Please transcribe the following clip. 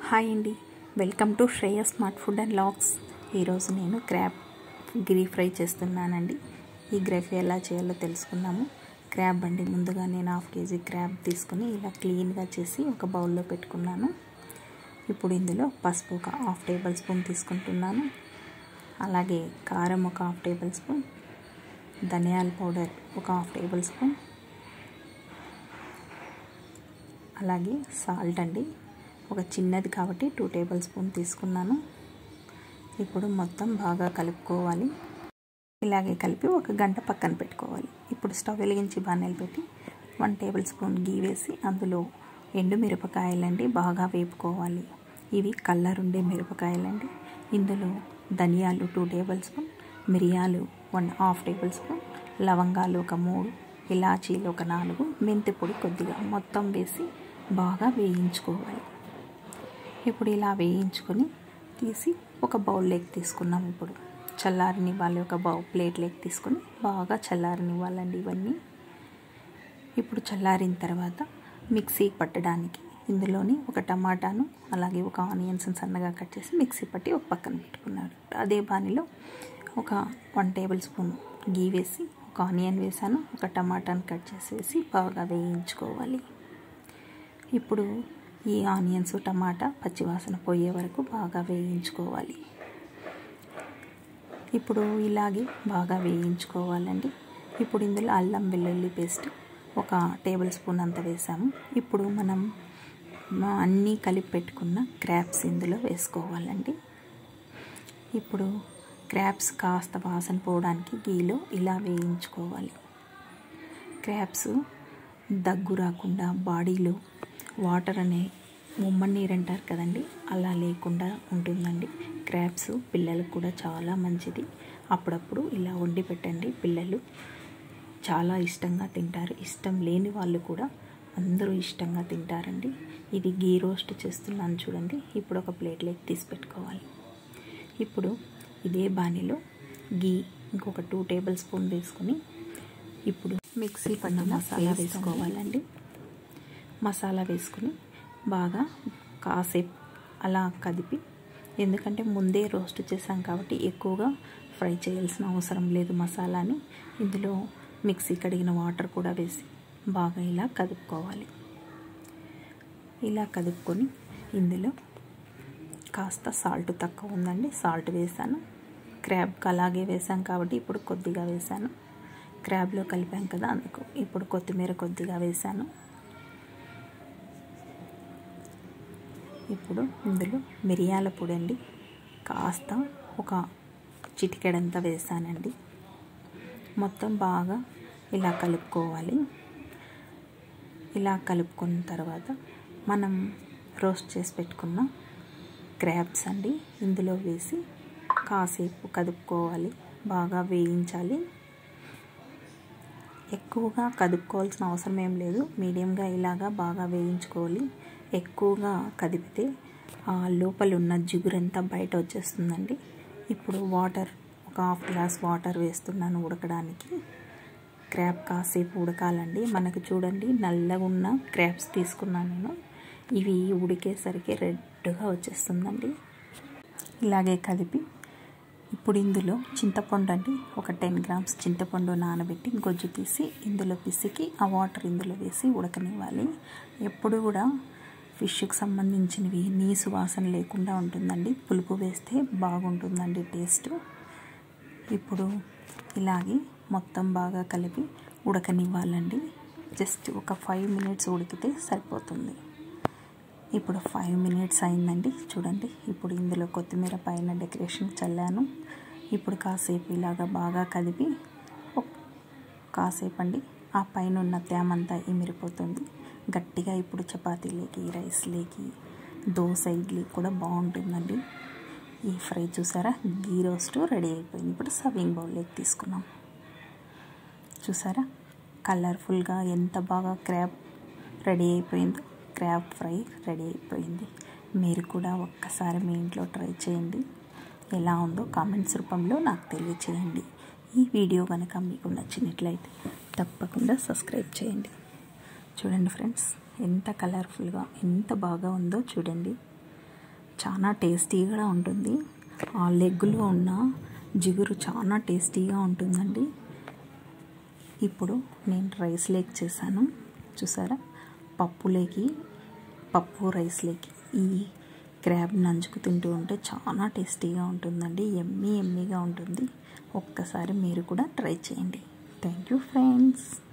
hi అండి welcome to Shreya smart food and vlogs ఈరోజు నేను క్రాబ్ గిరి ఫ్రై చేస్తున్నానండి ఈ గ్రేఫీ ఎలా చేయాలో తెలుసుకుందాము క్రాబ్ అండి ముందుగా నేను హాఫ్ కేజీ క్రాబ్ తీసుకుని ఇలా క్లీన్గా చేసి ఒక బౌల్లో పెట్టుకున్నాను ఇప్పుడు ఇందులో పసుపు ఒక హాఫ్ టేబుల్ స్పూన్ తీసుకుంటున్నాను అలాగే కారం ఒక హాఫ్ టేబుల్ స్పూన్ ధనియాల పౌడర్ ఒక హాఫ్ టేబుల్ స్పూన్ అలాగే సాల్ట్ అండి ఒక చిన్నది కాబట్టి టూ టేబుల్ స్పూన్ తీసుకున్నాను ఇప్పుడు మొత్తం బాగా కలుపుకోవాలి ఇలాగే కలిపి ఒక గంట పక్కన పెట్టుకోవాలి ఇప్పుడు స్టవ్ వెలిగించి బాణీలు పెట్టి వన్ టేబుల్ స్పూన్ గీ వేసి అందులో ఎండు మిరపకాయలండి బాగా వేపుకోవాలి ఇవి కలర్ ఉండే మిరపకాయలండి ఇందులో ధనియాలు టూ టేబుల్ స్పూన్ మిరియాలు వన్ హాఫ్ టేబుల్ స్పూన్ లవంగాలు ఒక మూడు ఇలాచీలు ఒక నాలుగు మెంతి పొడి కొద్దిగా మొత్తం వేసి బాగా వేయించుకోవాలి ఇప్పుడు ఇలా వేయించుకొని తీసి ఒక బౌల్లోకి తీసుకున్నాం ఇప్పుడు చల్లారనివ్వాలి ఒక బౌ ప్లేట్లోకి తీసుకొని బాగా చల్లారనివ్వాలండి ఇవన్నీ ఇప్పుడు చల్లారిన తర్వాత మిక్సీ పట్టడానికి ఇందులోని ఒక టమాటాను అలాగే ఒక ఆనియన్స్ సన్నగా కట్ చేసి మిక్సీ పట్టి ఒక పక్కన పెట్టుకున్నాడు అదే బాణిలో ఒక వన్ టేబుల్ స్పూన్ గీ వేసి ఒక ఆనియన్ వేసాను ఒక టమాటాను కట్ చేసి వేసి బాగా వేయించుకోవాలి ఇప్పుడు ఈ ఆనియన్స్ టమాటా పచ్చివాసన పోయే వరకు బాగా వేయించుకోవాలి ఇప్పుడు ఇలాగే బాగా వేయించుకోవాలండి ఇప్పుడు ఇందులో అల్లం వెల్లుల్లి పేస్ట్ ఒక టేబుల్ స్పూన్ అంత వేసాము ఇప్పుడు మనం అన్నీ కలిపి పెట్టుకున్న క్రాప్స్ ఇందులో వేసుకోవాలండి ఇప్పుడు క్రాప్స్ కాస్త వాసన పోవడానికి గీలో ఇలా వేయించుకోవాలి క్రాప్స్ దగ్గు రాకుండా బాడీలో వాటర్ అనే నీరు అంటారు కదండి అలా లేకుండా ఉంటుందండి క్రాప్స్ పిల్లలకు కూడా చాలా మంచిది అప్పుడప్పుడు ఇలా వండి పెట్టండి పిల్లలు చాలా ఇష్టంగా తింటారు ఇష్టం లేని వాళ్ళు కూడా అందరూ ఇష్టంగా తింటారండి ఇది గీ రోస్ట్ చేస్తున్నాను చూడండి ఇప్పుడు ఒక ప్లేట్లోకి తీసి పెట్టుకోవాలి ఇప్పుడు ఇదే బాణీలో గీ ఇంకొక టూ టేబుల్ స్పూన్ వేసుకొని ఇప్పుడు మిక్సీ పడిన మసాలా వేసుకోవాలండి మసాలా వేసుకుని బాగా కాసేపు అలా కదిపి ఎందుకంటే ముందే రోస్ట్ చేసాం కాబట్టి ఎక్కువగా ఫ్రై చేయాల్సిన అవసరం లేదు మసాలాని ఇందులో మిక్సీ కడిగిన వాటర్ కూడా వేసి బాగా ఇలా కదుపుకోవాలి ఇలా కదుపుకొని ఇందులో కాస్త సాల్ట్ తక్కువ ఉందండి సాల్ట్ వేసాను క్రాబ్కి అలాగే వేసాం కాబట్టి ఇప్పుడు కొద్దిగా వేసాను క్రాబ్లో కలిపాం కదా అందుకు ఇప్పుడు కొత్తిమీర కొద్దిగా వేసాను ఇప్పుడు ఇందులో మిరియాల పొడి అండి కాస్త ఒక చిటికెడంతా వేసానండి మొత్తం బాగా ఇలా కలుపుకోవాలి ఇలా కలుపుకున్న తర్వాత మనం రోస్ట్ చేసి పెట్టుకున్న క్రాబ్స్ అండి ఇందులో వేసి కాసేపు కదుపుకోవాలి బాగా వేయించాలి ఎక్కువగా కదుపుకోవాల్సిన అవసరం ఏం లేదు మీడియంగా ఇలాగా బాగా వేయించుకోవాలి ఎక్కువగా కదిపితే లోపల ఉన్న జిగురంతా బయట వచ్చేస్తుందండి ఇప్పుడు వాటర్ ఒక హాఫ్ గ్లాస్ వాటర్ వేస్తున్నాను ఉడకడానికి క్రాప్ కాసేపు ఉడకాలండి మనకు చూడండి నల్లగా ఉన్న క్రాప్స్ తీసుకున్నాను నేను ఇవి ఉడికేసరికి రెడ్గా వచ్చేస్తుందండి ఇలాగే కదిపి ఇప్పుడు ఇందులో చింతపండు అండి ఒక టెన్ గ్రామ్స్ చింతపండు నానబెట్టి గొజ్జు తీసి ఇందులో పిసికి ఆ వాటర్ ఇందులో వేసి ఉడకనివ్వాలి ఎప్పుడు కూడా ఫిష్కి సంబంధించినవి నీసు వాసన లేకుండా ఉంటుందండి పులుపు వేస్తే బాగుంటుందండి టేస్ట్ ఇప్పుడు ఇలాగే మొత్తం బాగా కలిపి ఉడకనివ్వాలండి జస్ట్ ఒక ఫైవ్ మినిట్స్ ఉడికితే సరిపోతుంది ఇప్పుడు ఫైవ్ మినిట్స్ అయిందండి చూడండి ఇప్పుడు ఇందులో కొత్తిమీర పైన డెకరేషన్ చల్లాను ఇప్పుడు కాసేపు ఇలాగా బాగా కదిపి కాసేపు అండి ఆ పైన ఉన్న తేమంతా ఇమిరిపోతుంది గట్టిగా ఇప్పుడు చపాతీలేకి రైస్లేకి దోశ ఇడ్లీ కూడా బాగుంటుందండి ఈ ఫ్రై చూసారా గీ రోస్ట్ రెడీ అయిపోయింది ఇప్పుడు సర్వింగ్ బౌల్లోకి తీసుకున్నాం చూసారా కలర్ఫుల్గా ఎంత బాగా క్రాబ్ రెడీ అయిపోయిందో క్రాబ్ ఫ్రై రెడీ అయిపోయింది మీరు కూడా ఒక్కసారి మీ ఇంట్లో ట్రై చేయండి ఎలా ఉందో కామెంట్స్ రూపంలో నాకు తెలియచేయండి ఈ వీడియో కనుక మీకు నచ్చినట్లయితే తప్పకుండా సబ్స్క్రైబ్ చేయండి చూడండి ఫ్రెండ్స్ ఎంత కలర్ఫుల్గా ఎంత బాగా ఉందో చూడండి చాలా టేస్టీగా ఉంటుంది ఆ లెగ్లో ఉన్న జిగురు చాలా టేస్టీగా ఉంటుందండి ఇప్పుడు నేను రైస్ లేక్ చేశాను చూసారా పప్పులేకి పప్పు రైస్ లేకి ఈ క్రాబ్ నంచుకు తింటూ ఉంటే చాలా టేస్టీగా ఉంటుందండి ఎమ్మీ ఎమ్మీగా ఉంటుంది ఒక్కసారి మీరు కూడా ట్రై చేయండి థ్యాంక్ యూ ఫ్రెండ్స్